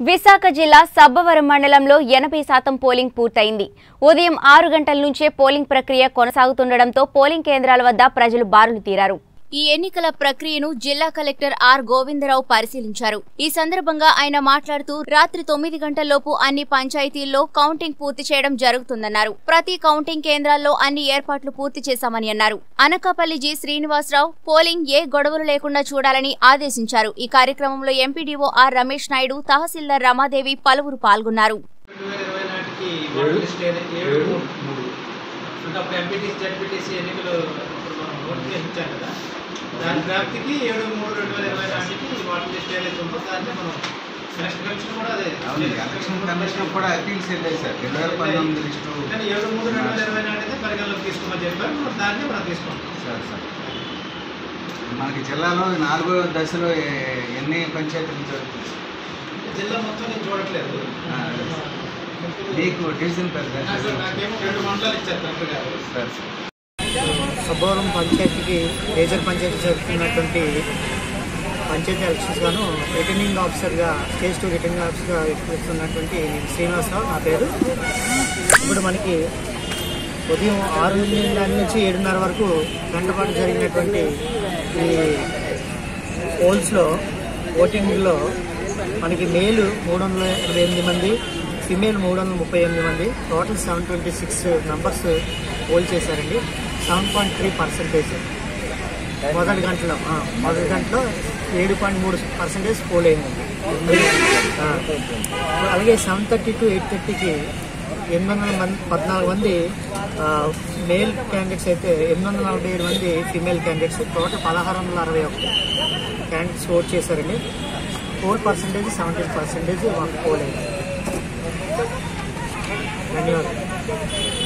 విశాఖ జిల్లా సబ్బవరం మండలంలో ఎనభై శాతం పోలింగ్ పూర్తయింది ఉదయం ఆరు గంటల నుంచే పోలింగ్ ప్రక్రియ కొనసాగుతుండటంతో పోలింగ్ కేంద్రాల వద్ద ప్రజలు బారులు తీరారు ఈ ఎన్నికల ప్రక్రియను జిల్లా కలెక్టర్ ఆర్ గోవిందరావు పరిశీలించారు ఈ సందర్భంగా ఆయన మాట్లాడుతూ రాత్రి తొమ్మిది గంటల్లోపు అన్ని పంచాయతీల్లో కౌంటింగ్ పూర్తి చేయడం జరుగుతుందన్నారు ప్రతి కౌంటింగ్ కేంద్రాల్లో అన్ని ఏర్పాట్లు పూర్తి చేశామని అన్నారు అనకాపల్లి జి శ్రీనివాసరావు పోలింగ్ ఏ గొడవలు లేకుండా చూడాలని ఆదేశించారు ఈ కార్యక్రమంలో ఎంపీడీఓ ఆర్ రమేష్ నాయుడు తహసీల్దార్ రమాదేవి పలువురు పాల్గొన్నారు రెండు వేల ఇరవై నాటికి ఓటర్ లిస్ట్ ఏది- ఏడు మూడు అంటే అప్పుడు ఎంపీటీసీ జడ్పీటీసీ ఎన్నికలు అప్పుడు మనం నోటిఫికేషన్ ఇచ్చాం కదా దాని వ్యాప్తికి ఏడు మూడు రెండు వేల ఇరవై నాటికి ఓటర్ లిస్ట్ ఏదైతే ఉందో దాన్ని మనం నెక్స్ట్ కమిషన్ కూడా అదే అవును ఎలక్షన్ కమిషన్ కూడా అప్పీల్స్ వెళ్ళాయి సార్ రెండు వేల పంతొమ్మిది లిస్టు కానీ ఏడు మూడు రెండు వేల ఇరవై నాటితే పరిగణలోకి తీసుకోమని చెప్పారు మనం దాన్ని మనం తీసుకుంటాం సార్ సార్ మనకి జిల్లాలో నాలుగో దశలో ఏ- ఎన్ని పంచాయతీలు జరుగుతుంది జిల్లా మొత్తం నేను చూడట్లేదు ఆ, మీకు డివిజన్ పెద్ద నాకు- నాకేమో రెండు మండలాలు ఇచ్చారు కలెక్టర్ గారు సార్ సార్ సబ్బవరం పంచాయతీకి మేజర్ పంచాయతీ జరుగుతున్నటువంటి పంచాయతీ ఎలక్షన్స్ గాను రిటర్నింగ్ ఆఫీసర్గా స్టేజ్ టూ రిటర్నింగ్ ఆఫీసర్గా వ్యక్తిస్తున్నటువంటి నేను శ్రీనివాసరావు నా పేరు ఇప్పుడు మనకి ఉదయం ఆరు గంటల నుంచి ఏడున్నర వరకు గంట పాటు జరిగినటువంటి ఈ పోల్స్లో ఓటింగ్లో మనకి మేలు మూడు వందల ఎనభై ఎనిమిది మంది ఫిమేల్ మూడు వందల ముప్పై ఎనిమిది మంది total seven twenty six numbers poll చేశారండి సెవెన్ పాయింట్ త్రీ పర్సెంటేజ్ మొదటి గంటలో ఆ, మొదటి గంటలో ఏడు పాయింట్ మూడు పర్సెంటేజ్ పోల్ అయిందండి ఆ. అలాగే సెవెన్ థర్టీ టు ఎయిట్ థర్టీకి ఎనిమిది వందల మంది పద్నాలుగు మంది ఆ, మేల్ క్యాండిడేట్స్ అయితే ఎనిమిది వందల నలభై ఏడు మంది ఫీమేల్ క్యాండిడేట్స్ టోటల్ పదహారు వందల అరవై ఒకటి క్యాండిడేట్స్ ఓట్ చేశారండి పోల్ పర్సెంటేజ్ సెవెంటీన్ పర్సెంటేజ్ మాకు పోల్ అయింది ధన్యవాదాలు